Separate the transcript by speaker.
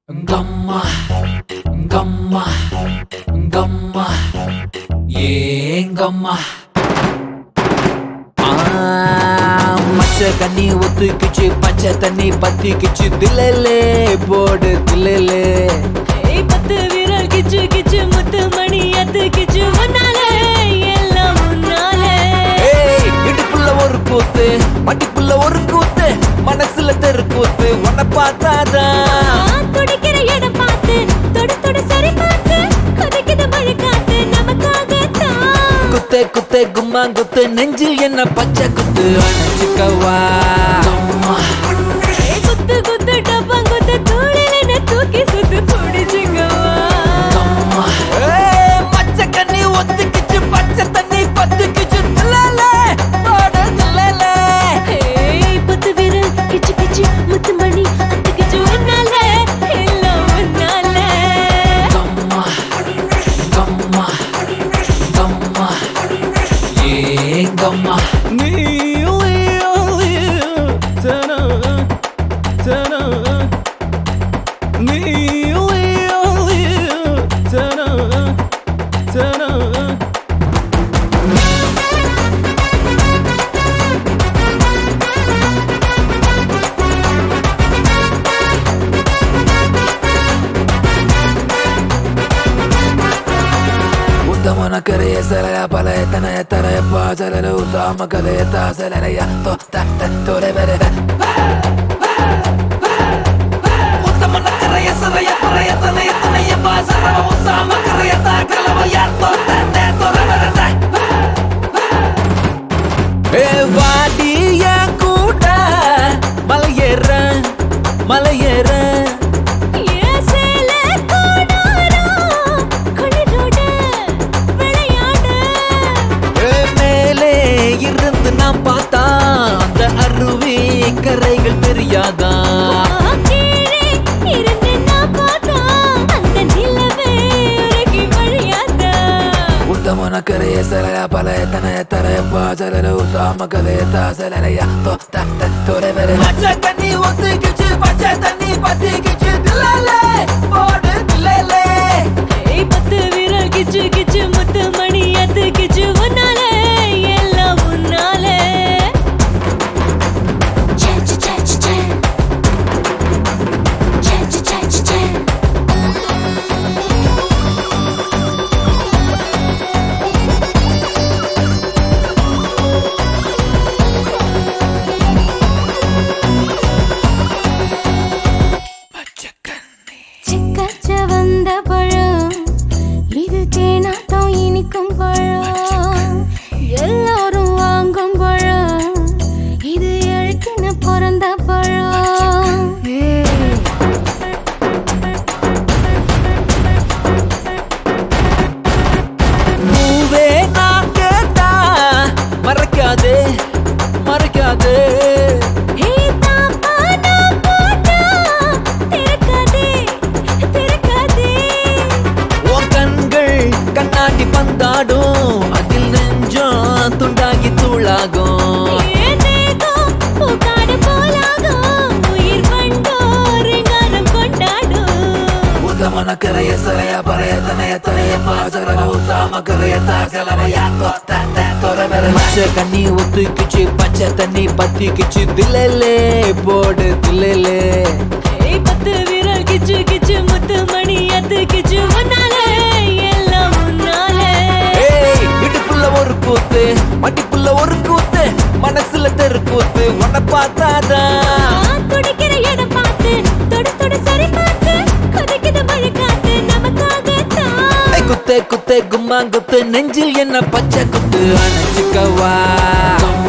Speaker 1: கம்மா கம்மா கம்மா ஏங்கம்மா மச்ச கண்ணி ஒத்துக்கிச்சு பச்சை தண்ணி பத்திக்கிச்சு தில்லே போடு தில்லே
Speaker 2: ஏய் பத்து விரல் கிச்சு கிச்சு முத்து மணி அத்து கிச்சு முன்னாலே எல்லாம் முன்னாலே
Speaker 1: ஏய் இடுப்புள்ள ஒரு கூத்து மடிப்புள்ள ஒரு கூத்து மனசுல தெரு கூத்து உன்னை பார்த்தாதான்
Speaker 2: ஆ, துடிக்கிற இடம் பார்த்து தொடு தொடு சரி பார்த்து கொதிக்குது மழை காத்து நமக்காகத்தான்
Speaker 1: குத்தே குத்தே கும்மா குத்து நெஞ்சில் என்ன பச்சை குத்து அணைச்சுக்கவா
Speaker 2: ஏய் குத்து குத்து டப்பா குத்து தோளில் என்ன தூக்கி சுத்து பிடிச்சுக்கவா
Speaker 1: ஏய், மச்ச கண்ணி ஒத்துக்கிச்சு பச்சை தண்ணி பத்துக்கிச்சு தில்லேலே, போடு தில்லேலே.
Speaker 2: ஏய் பத்து விரல் கிச்சு கிச்சு முத்து மணி அத்து கிச்சு முன்னாலே எல்லாம் முன்னாலே
Speaker 1: கம்மா, கம்மா, கம்மா, ஏங்கம்மா. உத்தமன கரைய சலைய பழைய தனைய தரைய பாசல உசாம கலைய தாசலைய தொலை பெற உத்தமன கரைய சலைய பழைய தனைய தனைய பாசல உசாம கலைய தாக்கலவ யார் தொலை பெற ஏ வாடிய கூட மலையேற மலையேற
Speaker 2: ஏன் சேல கோடாரம் குளிரோட விளையாட
Speaker 1: ஏ மேலே இருந்து நாம் பார்த்தா அந்த அருவி கரைகள் தெரியாதா
Speaker 2: கீழே இருந்து நான் பார்த்தா அந்த நிலவே உருகி வழியாதா
Speaker 1: உத்தமன கரைய சலைய பழைய தனைய தரைய பாசல உசாம கலைய தாசலைய தொலை பெற பச்சை தண்ணி ஒத்துக்கிச்சு பச்சை தண்ணி பத்திக்கிச்சு தில்லே போடு தில்லே
Speaker 2: ஏய் பத்து விரல் கிச்சு கிச்சு முத்து மணி அத்து கிச்சு முன்னாலே எல்லாம் முன்னாலே சிக்கச்ச வந்த பழம் இது தேனாட்டம் இனிக்கும் பழம் எல்லாரும் வாங்கும் பழம் இது எழுத்துன்னு பிறந்த பழம்
Speaker 1: பூவே நான் கேட்டா மறைக்காதே மறைக்காதே
Speaker 2: ஏய் தாப்பா நான் போட்டா திறக்காதே திறக்காதே
Speaker 1: உன் கண்கள் கண்ணாடி பந்தாடும் அதில் நெஞ்சம் துண்டாகி தூளாகும்
Speaker 2: ஏன் தேகம் பூக்காடு போலாகும் உயிர் வண்டோர் காலம் கொண்டாடும்
Speaker 1: உதமன கரைய சரைய பழைய தனைய தரைய பாசல உசாம கரைய தாசலைய மச்ச கண்ணி ஒத்துக்கிச்சு பச்சை தண்ணி பத்திக்கிச்சு தில்லே போடு தில்லே
Speaker 2: ஏய் பத்து விரல் கிச்சு கிச்சு முத்து மணி அத்து கிச்சு முன்னாலே எல்லாம் முன்னாலே
Speaker 1: ஏய் இடுப்புள்ள ஒரு கூத்து மடிப்புள்ள ஒரு கூத்து மனசுல தெரு கூத்து உன்னை பார்த்தாதான்
Speaker 2: ஆ, துடிக்கிற இடம் பார்த்து தொடு தொடு சரி பார்த்து கொதிக்குது மழை காத்து நமக்காகத்தான்
Speaker 1: ஏய், குத்தே குத்தே கும்மா குத்து நெஞ்சில் என்ன பச்சை குத்து அணைச்சுக்கவா